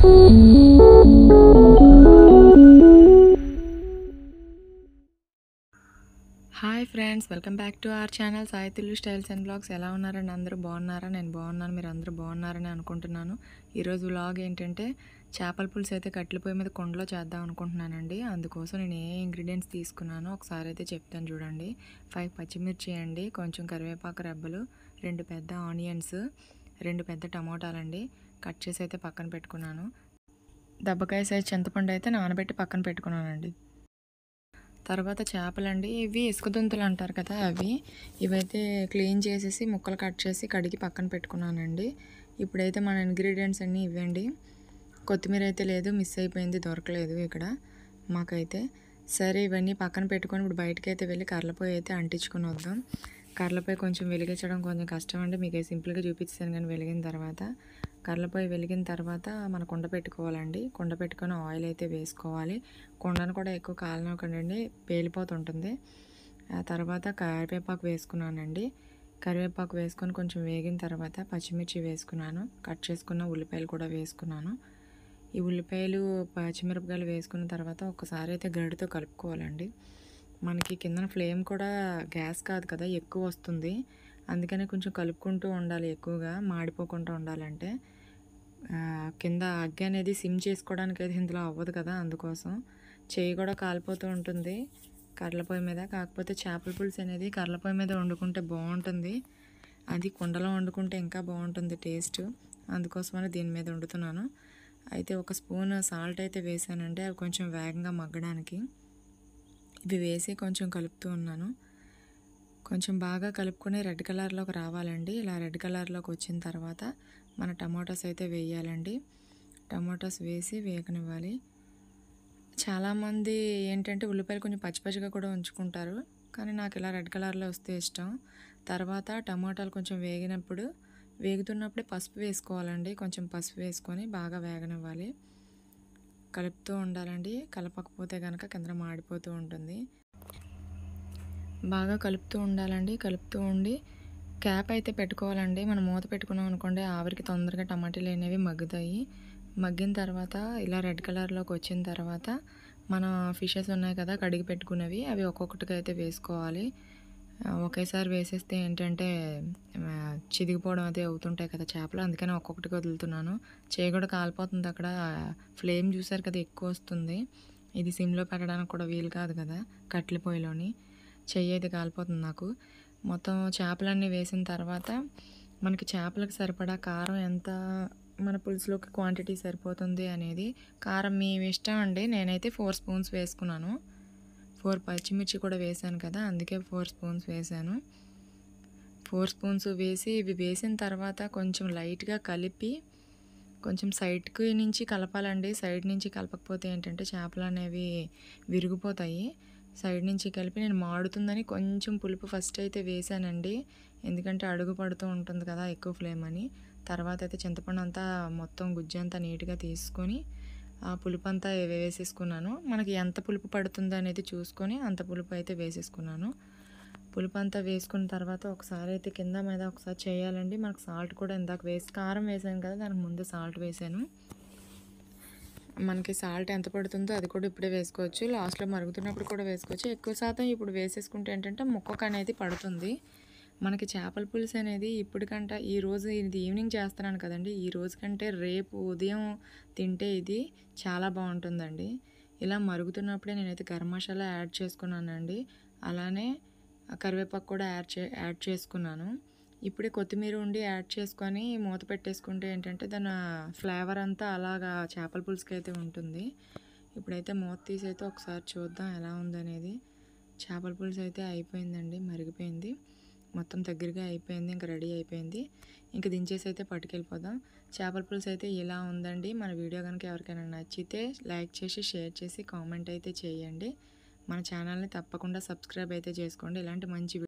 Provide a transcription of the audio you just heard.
hi friends welcome back to our channel Saithulu styles and blogs ఎలా ఉన్నారని అందరూ బాగున్నారా నేను బాగున్నాను మీరు అందరూ బాగున్నారని అనుకుంటున్నాను ఈరోజు వ్లాగ్ ఏంటంటే చేపల పులుసు అయితే కట్టెల పొయ్యి మీద కొండలో చేద్దాం అనుకుంటున్నానండి అందుకోసం నేను ఏ ఇంగ్రీడియంట్స్ తీసుకున్నానో ఒకసారి అయితే చెప్తాను చూడండి ఫైవ్ పచ్చిమిర్చి అండి కొంచెం కరివేపాకు రెబ్బలు రెండు పెద్ద ఆనియన్స్ రెండు పెద్ద టమోటాలండి కట్ చేసి అయితే పక్కన పెట్టుకున్నాను దెబ్బకాయ సైజ్ చింతపండు అయితే నానబెట్టి పక్కన పెట్టుకున్నానండి తర్వాత చేపలండి ఇవి ఇసుక దుంతులు అంటారు కదా అవి ఇవైతే క్లీన్ చేసేసి ముక్కలు కట్ చేసి కడిగి పక్కన పెట్టుకున్నానండి ఇప్పుడైతే మన ఇంగ్రీడియంట్స్ అన్నీ ఇవ్వండి కొత్తిమీర అయితే లేదు మిస్ అయిపోయింది దొరకలేదు ఇక్కడ మాకైతే సరే ఇవన్నీ పక్కన పెట్టుకొని ఇప్పుడు బయటకు అయితే వెళ్ళి కర్రలపోయి అయితే అంటించుకొని వద్దాం కర్రలపై కొంచెం వెలిగించడం కొంచెం కష్టం అండి మీకు సింపుల్గా చూపించాను కానీ వెలిగిన తర్వాత కర్రలపై వెలిగిన తర్వాత మన కుండ పెట్టుకోవాలండి కుండ పెట్టుకొని ఆయిల్ అయితే వేసుకోవాలి కుండను కూడా ఎక్కువ కాలనకండి పేలిపోతుంటుంది ఆ తర్వాత కరివేపాకు వేసుకున్నానండి కరివేపాకు వేసుకొని కొంచెం వేగిన తర్వాత పచ్చిమిర్చి వేసుకున్నాను కట్ చేసుకున్న ఉల్లిపాయలు కూడా వేసుకున్నాను ఈ ఉల్లిపాయలు పచ్చిమిరపకాయలు వేసుకున్న తర్వాత ఒకసారి అయితే గరిటతో కలుపుకోవాలండి మనకి కింద ఫ్లేమ్ కూడా గ్యాస్ కాదు కదా ఎక్కువ వస్తుంది అందుకని కొంచెం కలుపుకుంటూ ఉండాలి ఎక్కువగా మాడిపోకుండా ఉండాలంటే కింద అగ్గి అనేది సిమ్ చేసుకోవడానికి అయితే ఇందులో అవ్వదు కదా అందుకోసం చేయి కూడా కాలిపోతూ ఉంటుంది కర్రల పొయ్యి మీద కాకపోతే చేపల పులుసు అనేది కర్రల పొయ్యి మీద వండుకుంటే బాగుంటుంది అది కుండలో వండుకుంటే ఇంకా బాగుంటుంది టేస్ట్ అందుకోసమని దీని మీద వండుతున్నాను అయితే ఒక స్పూన్ సాల్ట్ అయితే వేసానంటే అవి కొంచెం వేగంగా మగ్గడానికి ఇవి వేసి కొంచెం కలుపుతూ ఉన్నాను కొంచెం బాగా కలుపుకొని రెడ్ కలర్లోకి రావాలండి ఇలా రెడ్ కలర్లోకి వచ్చిన తర్వాత మన టమాటోస్ అయితే వేయాలండి టమాటోస్ వేసి వేగనివ్వాలి చాలామంది ఏంటంటే ఉల్లిపాయలు కొంచెం పచ్చి పచ్చిగా కూడా ఉంచుకుంటారు కానీ నాకు ఇలా రెడ్ కలర్లో వస్తే ఇష్టం తర్వాత టమాటాలు కొంచెం వేగినప్పుడు వేగుతున్నప్పుడే పసుపు వేసుకోవాలండి కొంచెం పసుపు వేసుకొని బాగా వేగనివ్వాలి కలుపుతూ ఉండాలండి కలపకపోతే కనుక కింద మాడిపోతూ ఉంటుంది బాగా కలుపుతూ ఉండాలండి కలుపుతూ ఉండి క్యాప్ అయితే పెట్టుకోవాలండి మనం మూత పెట్టుకున్నాం అనుకోండి ఆవిరికి తొందరగా టమాటాలు అనేవి మగ్గుతాయి మగ్గిన తర్వాత ఇలా రెడ్ కలర్లోకి వచ్చిన తర్వాత మన ఫిషెస్ ఉన్నాయి కదా కడిగి పెట్టుకున్నవి అవి ఒక్కొక్కటిగా అయితే వేసుకోవాలి ఒకేసారి వేసేస్తే ఏంటంటే చిదిగిపోవడం అయితే అవుతుంటాయి కదా చేపలు అందుకని ఒక్కొక్కటిగా వదులుతున్నాను చేయి కూడా కాలిపోతుంది అక్కడ ఫ్లేమ్ చూసారు కదా ఎక్కువ వస్తుంది ఇది సిమ్లో పెట్టడానికి కూడా వీలు కాదు కదా కట్టెల పొయ్యిలోని చెయ్యి అయితే కాలిపోతుంది నాకు మొత్తం చేపలన్నీ వేసిన తర్వాత మనకి చేపలకు సరిపడా కారం ఎంత మన పులుసులోకి క్వాంటిటీ సరిపోతుంది అనేది కారం మీ ఇష్టం అండి నేనైతే ఫోర్ స్పూన్స్ వేసుకున్నాను ఫోర్ పచ్చిమిర్చి కూడా వేసాను కదా అందుకే ఫోర్ స్పూన్స్ వేసాను ఫోర్ స్పూన్స్ వేసి ఇవి వేసిన తర్వాత కొంచెం లైట్గా కలిపి కొంచెం సైడ్కి నుంచి కలపాలండి సైడ్ నుంచి కలపకపోతే ఏంటంటే చేపలు అనేవి విరిగిపోతాయి సైడ్ నుంచి కలిపి నేను మాడుతుందని కొంచెం పులుపు ఫస్ట్ అయితే వేసానండి ఎందుకంటే అడుగు పడుతూ ఉంటుంది కదా ఎక్కువ ఫ్లేమ్ అని తర్వాత అయితే చింతపండు అంతా మొత్తం గుజ్జు అంతా నీట్గా తీసుకొని ఆ పులుపు అంతా వేసేసుకున్నాను మనకి ఎంత పులుపు పడుతుందో అనేది చూసుకొని అంత పులుపు అయితే వేసేసుకున్నాను పులుపు అంతా వేసుకున్న తర్వాత ఒకసారి అయితే కింద మీద ఒకసారి చేయాలండి మనకు సాల్ట్ కూడా ఇందాక వేసి కారం వేసాను కదా దానికి ముందు సాల్ట్ వేసాను మనకి సాల్ట్ ఎంత పడుతుందో అది కూడా ఇప్పుడే వేసుకోవచ్చు లాస్ట్లో మరుగుతున్నప్పుడు కూడా వేసుకోవచ్చు ఎక్కువ శాతం ఇప్పుడు వేసేసుకుంటే ఏంటంటే ముక్కకు అనేది పడుతుంది మనకి చేపల పులుసు అనేది ఇప్పటికంటే ఈ రోజు ఇది ఈవినింగ్ చేస్తున్నాను కదండి ఈ రోజు కంటే రేపు ఉదయం తింటే ఇది చాలా బాగుంటుందండి ఇలా మరుగుతున్నప్పుడే నేనైతే గరం మసాలా యాడ్ చేసుకున్నానండి అలానే కరివేపాకు కూడా యాడ్ చే యాడ్ చేసుకున్నాను ఇప్పుడే కొత్తిమీర ఉండి యాడ్ చేసుకొని మూత పెట్టేసుకుంటే ఏంటంటే దాని ఫ్లేవర్ అంతా అలాగా చేపల పులుసుకి అయితే ఉంటుంది ఇప్పుడైతే మూత తీసి అయితే ఒకసారి చూద్దాం ఎలా ఉందనేది చేపల పులుసు అయితే అయిపోయిందండి మరిగిపోయింది మొత్తం దగ్గరగా అయిపోయింది ఇంకా రెడీ అయిపోయింది ఇంకా దించేసి అయితే పట్టుకెళ్ళిపోదాం చేపల పులుసు అయితే ఇలా ఉందండి మన వీడియో కనుక ఎవరికైనా నచ్చితే లైక్ చేసి షేర్ చేసి కామెంట్ అయితే చేయండి మన ఛానల్ని తప్పకుండా సబ్స్క్రైబ్ అయితే చేసుకోండి ఇలాంటి మంచి